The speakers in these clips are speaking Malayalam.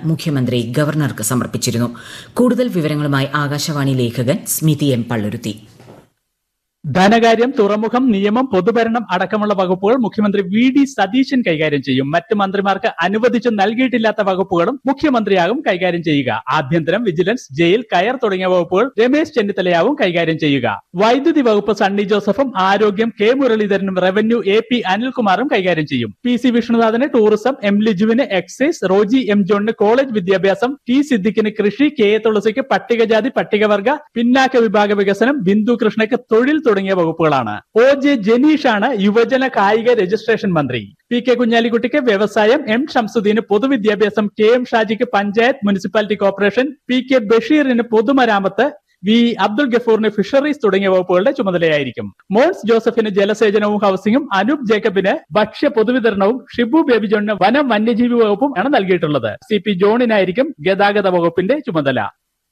മുഖ്യമന്ത്രി ഗവർണർക്ക് സമർപ്പിച്ചിരുന്നു കൂടുതൽ വിവരങ്ങളുമായി ആകാശവാണി ലേഖകൻ സ്മിതി എം പള്ളുരുത്തി ധനകാര്യം തുറമുഖം നിയമം പൊതുഭരണം അടക്കമുള്ള വകുപ്പുകൾ മുഖ്യമന്ത്രി വി ഡി സതീശൻ കൈകാര്യം ചെയ്യും മറ്റ് മന്ത്രിമാർക്ക് അനുവദിച്ചു നൽകിയിട്ടില്ലാത്ത വകുപ്പുകളും മുഖ്യമന്ത്രിയാകും കൈകാര്യം ചെയ്യുക ആഭ്യന്തരം വിജിലൻസ് ജയിൽ കയർ തുടങ്ങിയ വകുപ്പുകൾ രമേശ് ചെന്നിത്തലയാവും കൈകാര്യം ചെയ്യുക വൈദ്യുതി വകുപ്പ് സണ്ണി ജോസഫും ആരോഗ്യം കെ മുരളീധരനും റവന്യൂ എ പി അനിൽകുമാറും കൈകാര്യം ചെയ്യും പി സി വിഷ്ണുനാഥന് ടൂറിസം എം ലിജുവിന് എക്സൈസ് റോജി എം ജോണിന് കോളേജ് വിദ്യാഭ്യാസം ടി സിദ്ദിഖിന് കൃഷി കെ എ തുളസിക്ക് പട്ടികജാതി പട്ടികവർഗ പിന്നാക്ക വിഭാഗ വികസനം ബിന്ദു കൃഷ്ണയ്ക്ക് തൊഴിൽ തുടങ്ങിയ വകുപ്പുകളാണ് ഒ ജെ ജനീഷാണ് യുവജന കായിക രജിസ്ട്രേഷൻ മന്ത്രി പി കെ കുഞ്ഞാലിക്കുട്ടിക്ക് വ്യവസായം എം ഷംസുദ്ദീന് പൊതുവിദ്യാഭ്യാസം കെ എം ഷാജിക്ക് panchayat municipality corporation P K ബഷീറിന് പൊതുമരാമത്ത് വി അബ്ദുൾ ഗഫൂറിന് ഫിഷറീസ് തുടങ്ങിയ വകുപ്പുകളുടെ ചുമതലയായിരിക്കും മോൻസ് ജോസഫിന് ജലസേചനവും ഹൌസിംഗും അനൂപ് ജേക്കബിന് ഭക്ഷ്യ പൊതുവിതരണവും ഷിബു ബേബി ജോണിന് വനം വന്യജീവി വകുപ്പും ആണ് നൽകിയിട്ടുള്ളത് സി പി ജോണിനായിരിക്കും ഗതാഗത വകുപ്പിന്റെ ചുമതല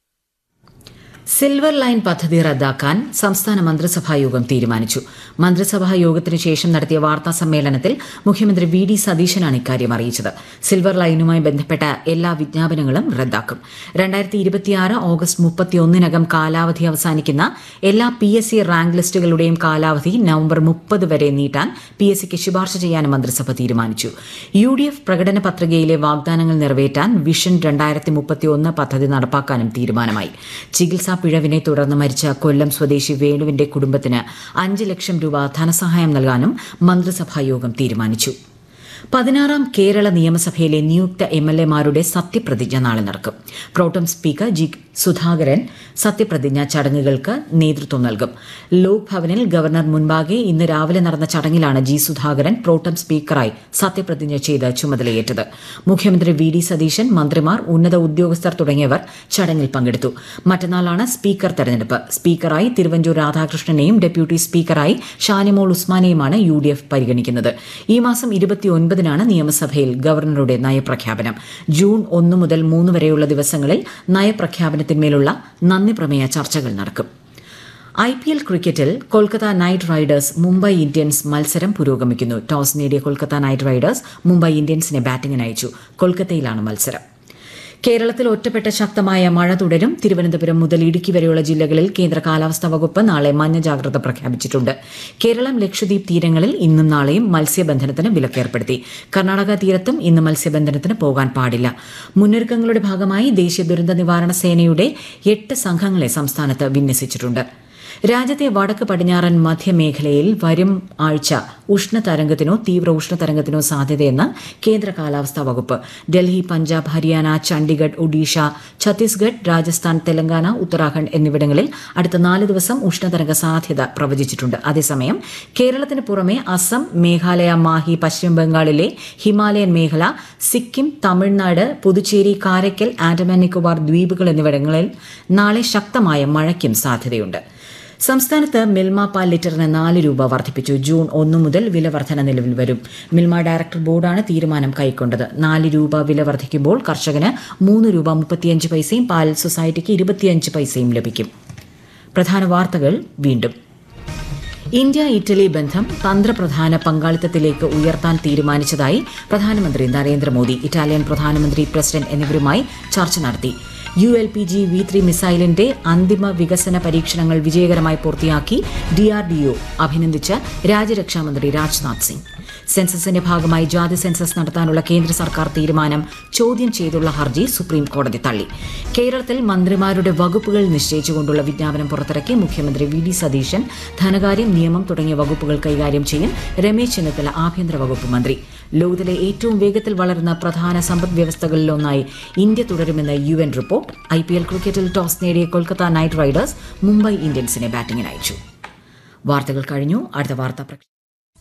സിൽവർ ലൈൻ പദ്ധതി റദ്ദാക്കാൻ സംസ്ഥാന മന്ത്രിസഭാ യോഗം തീരുമാനിച്ചു മന്ത്രിസഭാ യോഗത്തിന് ശേഷം നടത്തിയ വാർത്താ സമ്മേളനത്തിൽ മുഖ്യമന്ത്രി വി ഡി സതീശനാണ് ഇക്കാര്യം അറിയിച്ചത് സിൽവർ ലൈനുമായി ബന്ധപ്പെട്ട എല്ലാ വിജ്ഞാപനങ്ങളും റദ്ദാക്കും രണ്ടായിരത്തി ഇരുപത്തിയാറ് ഓഗസ്റ്റ് മുപ്പത്തിയൊന്നിനകം കാലാവധി അവസാനിക്കുന്ന എല്ലാ പി എസ് സി റാങ്ക് ലിസ്റ്റുകളുടെയും കാലാവധി നവംബർ മുപ്പത് വരെ നീട്ടാൻ പി എസ് സിക്ക് ശുപാർശ ചെയ്യാൻ മന്ത്രിസഭ തീരുമാനിച്ചു യു ഡി എഫ് പ്രകടന പത്രികയിലെ വാഗ്ദാനങ്ങൾ നിറവേറ്റാൻ വിഷൻ രണ്ടായിരത്തി മുപ്പത്തിയൊന്ന് പദ്ധതി നടപ്പാക്കാനും തീരുമാനമായി ചികിത്സാ പിഴവിനെ തുടർന്ന് മരിച്ച കൊല്ലം സ്വദേശി വേണുവിന്റെ കുടുംബത്തിന് അഞ്ച് ലക്ഷം രൂപ ധനസഹായം നൽകാനും മന്ത്രിസഭാ യോഗം തീരുമാനിച്ചു പതിനാറാം കേരള നിയമസഭയിലെ നിയുക്ത എം എൽ എമാരുടെ സത്യപ്രതിജ്ഞ നാളെ നടക്കും പ്രോട്ടം സ്പീക്കർ ജി സുധാകരൻ സത്യപ്രതിജ്ഞ ചടങ്ങുകൾക്ക് നേതൃത്വം നൽകും ലോക് ഭവനിൽ ഗവർണർ മുൻപാകെ ഇന്ന് രാവിലെ നടന്ന ചടങ്ങിലാണ് ജി സുധാകരൻ പ്രോട്ടം സ്പീക്കറായി സത്യപ്രതിജ്ഞ ചെയ്ത് ചുമതലയേറ്റത് മുഖ്യമന്ത്രി വി ഡി സതീശൻ മന്ത്രിമാർ ഉന്നത ഉദ്യോഗസ്ഥർ തുടങ്ങിയവർ ചടങ്ങിൽ പങ്കെടുത്തു മറ്റന്നാളാണ് സ്പീക്കർ തെരഞ്ഞെടുപ്പ് സ്പീക്കറായി തിരുവഞ്ചൂർ രാധാകൃഷ്ണനെയും ഡെപ്യൂട്ടി സ്പീക്കറായി ഷാനിമോൾ ഉസ്മാനെയുമാണ് യു ഡി എഫ് പരിഗണിക്കുന്നത് ഈ മാസം ഇരുപത്തിയൊൻപതിനാണ് നിയമസഭയിൽ ഗവർണറുടെ നയപ്രഖ്യാപനം ജൂൺ ഒന്ന് മുതൽ മൂന്ന് വരെയുള്ള ദിവസങ്ങളിൽ നയപ്രഖ്യാപനത്തിന്മേലുള്ള നന്ദി പ്രമേയ ചർച്ചകൾ നടക്കും ഐ പി എൽ ക്രിക്കറ്റിൽ Kolkata knight riders Mumbai Indians മത്സരം പുരോഗമിക്കുന്നു ടോസ് നേടിയ കൊൽക്കത്ത നൈറ്റ് റൈഡേഴ്സ് മുംബൈ ഇന്ത്യൻസിനെ ബാറ്റിംഗിന് അയച്ചു കൊൽക്കത്തയിലാണ് മത്സരം കേരളത്തിൽ ഒറ്റപ്പെട്ട ശക്തമായ മഴ തുടരും തിരുവനന്തപുരം മുതൽ ഇടുക്കി വരെയുള്ള ജില്ലകളിൽ കേന്ദ്ര കാലാവസ്ഥാ വകുപ്പ് നാളെ മഞ്ഞ ജാഗ്രത പ്രഖ്യാപിച്ചിട്ടുണ്ട് കേരളം ലക്ഷദ്വീപ് തീരങ്ങളിൽ ഇന്നും നാളെയും മത്സ്യബന്ധനത്തിന് വിലക്കേർപ്പെടുത്തി കർണാടക തീരത്തും ഇന്ന് മത്സ്യബന്ധനത്തിന് പോകാൻ പാടില്ല മുന്നൊരുക്കങ്ങളുടെ ഭാഗമായി ദേശീയ ദുരന്ത നിവാരണ സേനയുടെ എട്ട് സംഘങ്ങളെ സംസ്ഥാനത്ത് വിന്യസിച്ചിട്ടുണ്ട് രാജ്യത്തെ വടക്ക് പടിഞ്ഞാറൻ മധ്യമേഖലയിൽ വരും ആഴ്ച ഉഷ്ണതരംഗത്തിനോ തീവ്ര ഉഷ്ണതരംഗത്തിനോ സാധ്യതയെന്ന് കേന്ദ്ര കാലാവസ്ഥാ വകുപ്പ് ഡൽഹി പഞ്ചാബ് ഹരിയാന ചണ്ഡിഗഡ് ഒഡീഷ ഛത്തീസ്ഗഡ് രാജസ്ഥാൻ തെലങ്കാന ഉത്തരാഖണ്ഡ് എന്നിവിടങ്ങളിൽ അടുത്ത നാല് ദിവസം ഉഷ്ണതരംഗ സാധ്യത പ്രവചിച്ചിട്ടുണ്ട് അതേസമയം കേരളത്തിന് പുറമെ അസം മേഘാലയ മാഹി പശ്ചിമ ബംഗാളിലെ ഹിമാലയൻ മേഖല സിക്കിം തമിഴ്നാട് പുതുച്ചേരി കാരയ്ക്കൽ ആൻഡമാൻ നിക്കോബാർ ദ്വീപുകൾ എന്നിവിടങ്ങളിൽ നാളെ ശക്തമായ മഴയ്ക്കും സാധ്യതയുണ്ട് സംസ്ഥാനത്ത് മിൽമ പാൽ ലിറ്ററിന് നാല് രൂപ വർദ്ധിപ്പിച്ചു ജൂൺ ഒന്ന് മുതൽ വില വർധന നിലവിൽ വരും മിൽമ ഡയറക്ടർ ബോർഡാണ് തീരുമാനം കൈക്കൊണ്ടത് നാല് രൂപ വില വർദ്ധിക്കുമ്പോൾ കർഷകന് മൂന്ന് രൂപ മുപ്പത്തിയഞ്ച് പൈസയും പാൽ സൊസൈറ്റിക്ക് ഇരുപത്തിയഞ്ച് പൈസയും ലഭിക്കും പ്രധാന വാർത്തകൾ വീണ്ടും ഇന്ത്യ ഇറ്റലി ബന്ധം തന്ത്രപ്രധാന പങ്കാളിത്തത്തിലേക്ക് ഉയർത്താൻ തീരുമാനിച്ചതായി പ്രധാനമന്ത്രി നരേന്ദ്രമോദി ഇറ്റാലിയൻ പ്രധാനമന്ത്രി പ്രസിഡന്റ് എന്നിവരുമായി ചർച്ച നടത്തി U L P G V three മിസൈലിന്റെ അന്തിമ വികസന പരീക്ഷണങ്ങൾ വിജയകരമായി പൂർത്തിയാക്കി ഡിആർഡിഒ അഭിനന്ദിച്ച് രാജ്യരക്ഷാമന്ത്രി രാജ്നാഥ് സിംഗ് സെൻസസിന്റെ ഭാഗമായി ജാതി സെൻസസ് നടത്താനുള്ള കേന്ദ്ര സർക്കാർ തീരുമാനം ചോദ്യം ചെയ്തുള്ള ഹർജി സുപ്രീം കോടതി തള്ളി കേരളത്തിൽ മന്ത്രിമാരുടെ വകുപ്പുകൾ നിശ്ചയിച്ചുകൊണ്ടുള്ള വിജ്ഞാപനം പുറത്തിറക്കി മുഖ്യമന്ത്രി വി ഡി സതീശൻ ധനകാര്യം നിയമം തുടങ്ങിയ വകുപ്പുകൾ കൈകാര്യം ചെയ്യും രമേശ് ചെന്നിത്തല ആഭ്യന്തര വകുപ്പ് മന്ത്രി ലോകത്തിലെ ഏറ്റവും വേഗത്തിൽ വളരുന്ന പ്രധാന സമ്പദ് വ്യവസ്ഥകളിലൊന്നായി ഇന്ത്യ തുടരുമെന്ന് U N report I P L ക്രിക്കറ്റിൽ ടോസ് നേടിയ കൊൽക്കത്ത നൈറ്റ് റൈഡേഴ്സ് മുംബൈ ഇന്ത്യൻസിനെ ബാറ്റിംഗിന് അയച്ചു വാർത്തകൾ കഴിഞ്ഞു അടുത്ത വാർത്താ പ്രക്ഷ